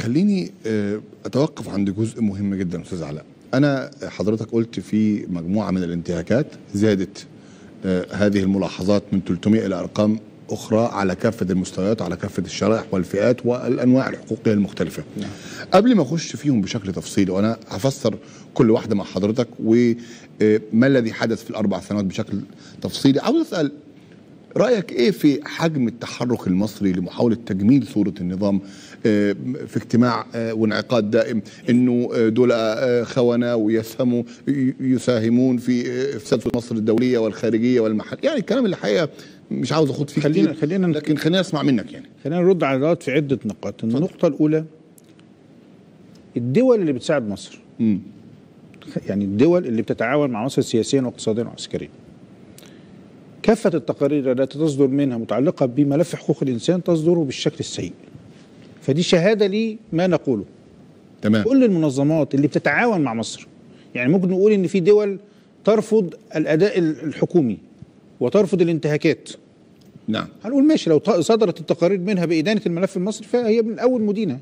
خليني آه، اتوقف عند جزء مهم جدا استاذ علاء انا حضرتك قلت في مجموعه من الانتهاكات زادت آه، هذه الملاحظات من 300 الى ارقام اخرى على كافه المستويات وعلى كافه الشرائح والفئات والانواع الحقوقيه المختلفه نعم. قبل ما اخش فيهم بشكل تفصيلي وانا هفسر كل واحده مع حضرتك وما الذي حدث في الاربع سنوات بشكل تفصيلي عاوز اسال رايك ايه في حجم التحرك المصري لمحاوله تجميل صوره النظام آه، في اجتماع آه، وانعقاد دائم انه آه، دول آه، خونه ويسهموا ي- يساهمون في آه، افساد مصر الدوليه والخارجيه والمحل يعني الكلام اللي الحقيقه مش عاوز اخوض فيه خلينا- كتير خلينا نك- لكن خلينا اسمع منك يعني خلينا نرد على دوت في عده نقاط النقطه الاولى الدول اللي بتساعد مصر مم. يعني الدول اللي بتتعاون مع مصر سياسيا واقتصاديا وعسكريا كافة التقارير التي تصدر منها متعلقة بملف حقوق الإنسان تصدر بالشكل السيء فدي شهادة لي ما نقوله تمام كل المنظمات اللي بتتعاون مع مصر يعني ممكن نقول ان في دول ترفض الاداء الحكومي وترفض الانتهاكات نعم هنقول ماشي لو ط- صدرت التقارير منها بإدانة الملف المصري فهي من أول مدينة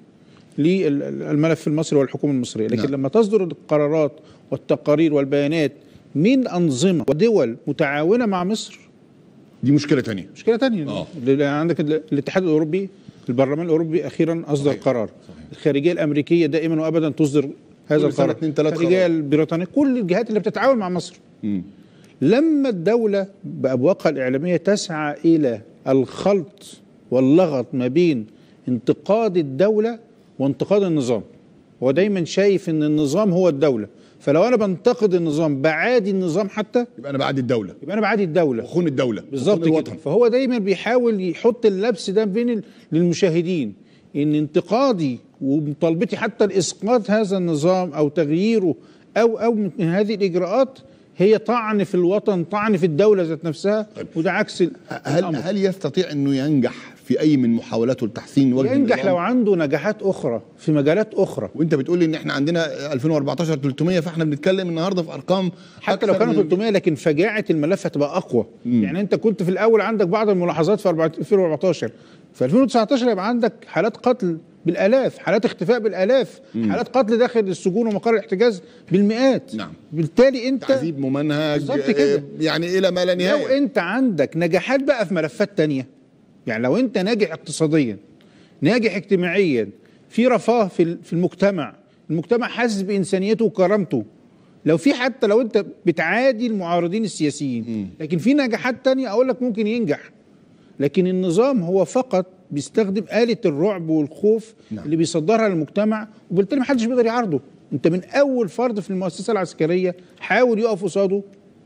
للملف المصري والحكومة المصرية لكن نعم. لما تصدر القرارات والتقارير والبيانات من أنظمة ودول متعاونة مع مصر دي مشكله تانية مشكلة تانية آه. ل- عندك ال- الاتحاد الأوروبي البرلمان الأوروبي أخيرا أصدر صحيح. قرار صحيح. الخارجية الأمريكية دائما وأبدا تصدر هذا كل سنة القرار اتنين تلات الخارجية قرار. البريطانية كل الجهات اللي بتتعاون مع مصر مم. لما الدولة بأبواقها الإعلامية تسعى إلى الخلط واللغط ما بين انتقاد الدولة وانتقاد النظام هو دايما شايف ان النظام هو الدولة فلو انا بنتقد النظام بعادي النظام حتى يبقى انا بعد الدوله يبقى انا بعادي الدولة وخون الدوله بالظبط وخون كده الوطن فهو دايما بيحاول يحط اللبس ده بين ال- للمشاهدين ان انتقادي ومطالبتي حتى لاسقاط هذا النظام او تغييره او او من هذه الاجراءات هي طعن في الوطن طعن في الدوله ذات نفسها وده عكس ال- هل الامر هل يستطيع انه ينجح في اي من محاولاته لتحسين وجه ينجح النظام؟ لو عنده نجاحات اخرى في مجالات اخرى وانت بتقول لي ان احنا عندنا 2014 300 فاحنا بنتكلم النهارده في ارقام حتى لو أكثر كانوا من- 300 لكن فجاعه الملف هتبقى اقوى يعني انت كنت في الاول عندك بعض الملاحظات في 2014 في 2019 يبقى عندك حالات قتل بالالاف حالات اختفاء بالالاف حالات قتل داخل السجون ومقر الاحتجاز بالمئات نعم. بالتالي انت تعذيب ممنهج بالظبط كده. آه، يعني الى ما لا لو نهايه انت عندك نجاحات بقى في ملفات تانية يعني لو انت ناجح اقتصاديا ناجح اجتماعيا في رفاه في ال- في المجتمع المجتمع حاسس بانسانيته وكرامته لو في حتى لو انت بتعادي المعارضين السياسيين لكن في نجاحات تانية اقول لك ممكن ينجح لكن النظام هو فقط بيستخدم آلة الرعب والخوف نعم. اللي بيصدرها للمجتمع وبالتالي محدش بيقدر يعارضه انت من اول فرد في المؤسسة العسكرية حاول يقف قصاده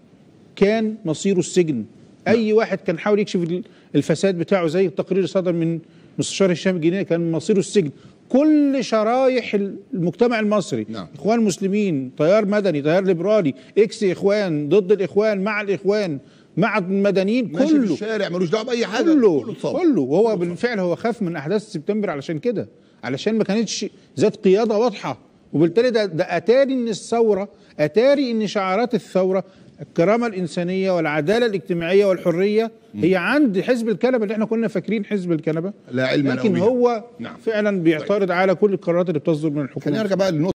كان مصيره السجن اي واحد كان حاول يكشف ال- الفساد بتاعه زي التقرير اللي صدر من مستشار هشام الجنيه كان مصيره السجن كل شرايح المجتمع المصري نعم. اخوان مسلمين تيار مدني تيار ليبرالي اكس اخوان ضد الاخوان مع الاخوان مع المدنيين ماشي في كله الشارع ملوش دعوه باي حاجه كله اتصاب. كله وهو بالفعل هو خاف من احداث سبتمبر علشان كده علشان ما كانتش ذات قياده واضحه وبالتالي ده, ده اتاري ان الثوره اتاري ان شعارات الثوره الكرامه الانسانيه والعداله الاجتماعيه والحريه هي عند حزب الكنبه اللي احنا كنا فاكرين حزب الكنبه لا علم له لكن بها. هو نعم. فعلا بيعترض على كل القرارات اللي بتصدر من الحكومه خلينا نرجع بقى للنقطه